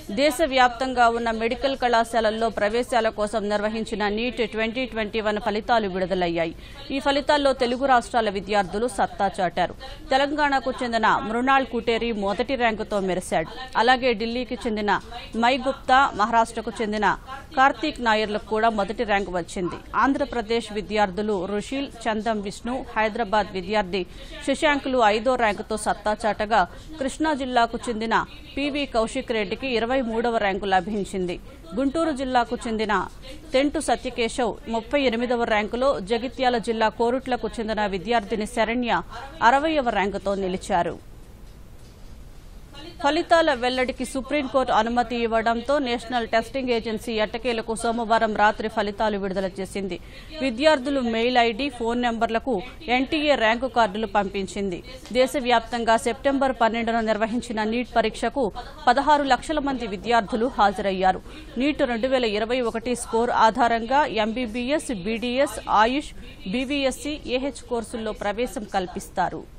దేశవ్యాప్తంగా ఉన్న మెడికల్ కళాశాలల్లో ప్రవేశాల కోసం నిర్వహించిన నీట్ ట్వంటీ ట్వంటీ వన్ ఫలితాలు విడుదలయ్యాయి ఈ ఫలితాల్లో తెలుగు రాష్ట్రాల విద్యార్థులు సత్తా చాటారు తెలంగాణకు చెందిన మృణాల్ కుటేరి మొదటి ర్యాంకుతో మెరిశాడు అలాగే ఢిల్లీకి చెందిన మై గుప్తా మహారాష్ట్రకు చెందిన కార్తీక్ నాయర్లకు కూడా మొదటి ర్యాంకు వచ్చింది ఆంధ్రప్రదేశ్ విద్యార్థులు రుషిల్ చందం విష్ణు హైదరాబాద్ విద్యార్థి శశాంకులు ఐదో ర్యాంకుతో సత్తా చాటగా కృష్ణా జిల్లాకు చెందిన పివి కౌశిక్ రెడ్డికి ఇరవై మూడవ ర్యాంకు లభించింది గుంటూరు జిల్లాకు చెందిన తెంటు సత్యకేశవ్ ముప్పై ఎనిమిదవ ర్యాంకులో జగిత్యాల జిల్లా కోరుట్లకు చెందిన విద్యార్థిని శరణ్య అరవయవ ర్యాంకుతో నిలిచారు ఫలితాల వెల్లడికి సుప్రీంకోర్టు అనుమతి ఇవ్వడంతో నేషనల్ టెస్టింగ్ ఏజెన్సీ ఎట్టకేలకు సోమవారం రాత్రి ఫలితాలు విడుదల చేసింది విద్యార్థులు మెయిల్ ఐడి ఫోన్ నెంబర్లకు ఎన్టీఏ ర్యాంకు కార్డులు పంపించింది దేశవ్యాప్తంగా సెప్టెంబర్ పన్నెండున నిర్వహించిన నీట్ పరీక్షకు పదహారు లక్షల మంది విద్యార్థులు హాజరయ్యారు నీట్ రెండు వేల ఇరవై ఒకటి స్కోర్ ఆధారంగా MBBS BDS AYUSH BVSc AH కోర్సుల్లో ప్రవేశం కల్పిస్తారు